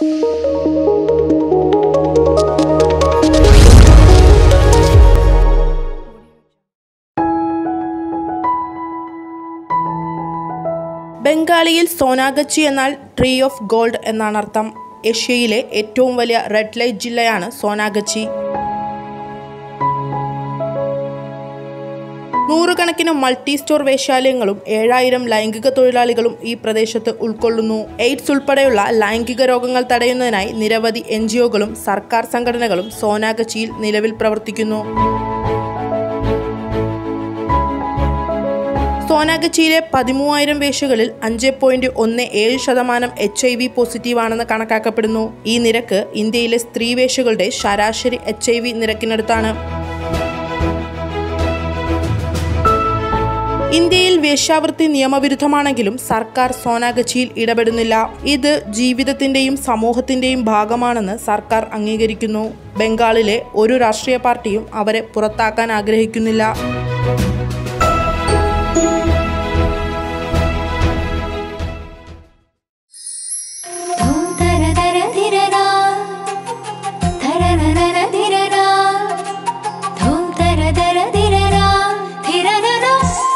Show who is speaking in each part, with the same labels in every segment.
Speaker 1: ബംഗാളിയിൽ സോനാഗച്ചി എന്നാൽ tree of gold എന്നാണ് അർത്ഥം ഏഷ്യയിലെ ഏറ്റവും വലിയ റെഡ് ലൈറ്റ് ജില്ലയാണ് സോനാഗച്ചി നൂറുകണക്കിന് മൾട്ടി സ്റ്റോർ വേശ്യാലയങ്ങളും ഏഴായിരം ലൈംഗിക തൊഴിലാളികളും ഈ പ്രദേശത്ത് ഉൾക്കൊള്ളുന്നു എയ്ഡ്സ് ഉൾപ്പെടെയുള്ള ലൈംഗിക രോഗങ്ങൾ തടയുന്നതിനായി നിരവധി എൻ ജി ഒകളും സർക്കാർ സംഘടനകളും സോനാഗച്ചിയിൽ നിലവിൽ പ്രവർത്തിക്കുന്നു സോനാഗച്ചിയിലെ പതിമൂവായിരം വേശ്യകളിൽ അഞ്ച് പോയിന്റ് ഒന്ന് ഏഴ് ശതമാനം എച്ച് ഐ വി പോസിറ്റീവാണെന്ന് കണക്കാക്കപ്പെടുന്നു ഈ നിരക്ക് ഇന്ത്യയിലെ സ്ത്രീ വേശ്യകളുടെ ശരാശരി എച്ച് ഐ വി നിരക്കിനടുത്താണ് ഇന്ത്യയിൽ വേശ്യാവൃത്തി നിയമവിരുദ്ധമാണെങ്കിലും സർക്കാർ സോനാഗച്ചിയിൽ ഇടപെടുന്നില്ല ഇത് ജീവിതത്തിന്റെയും സമൂഹത്തിന്റെയും ഭാഗമാണെന്ന് സർക്കാർ അംഗീകരിക്കുന്നു ബംഗാളിലെ ഒരു രാഷ്ട്രീയ പാർട്ടിയും അവരെ പുറത്താക്കാൻ ആഗ്രഹിക്കുന്നില്ല
Speaker 2: ധൂം തര തര ധിരരാ ധരരരര ധിരരാ ധൂം തര തര ധിരരാ ധിരരരാ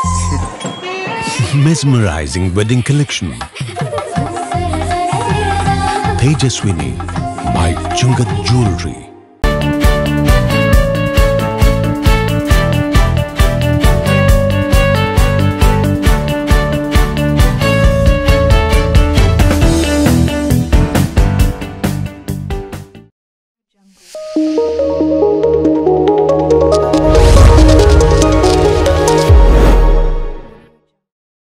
Speaker 3: Mesmerizing wedding collection. Tejaswini by Chungat Jewelry.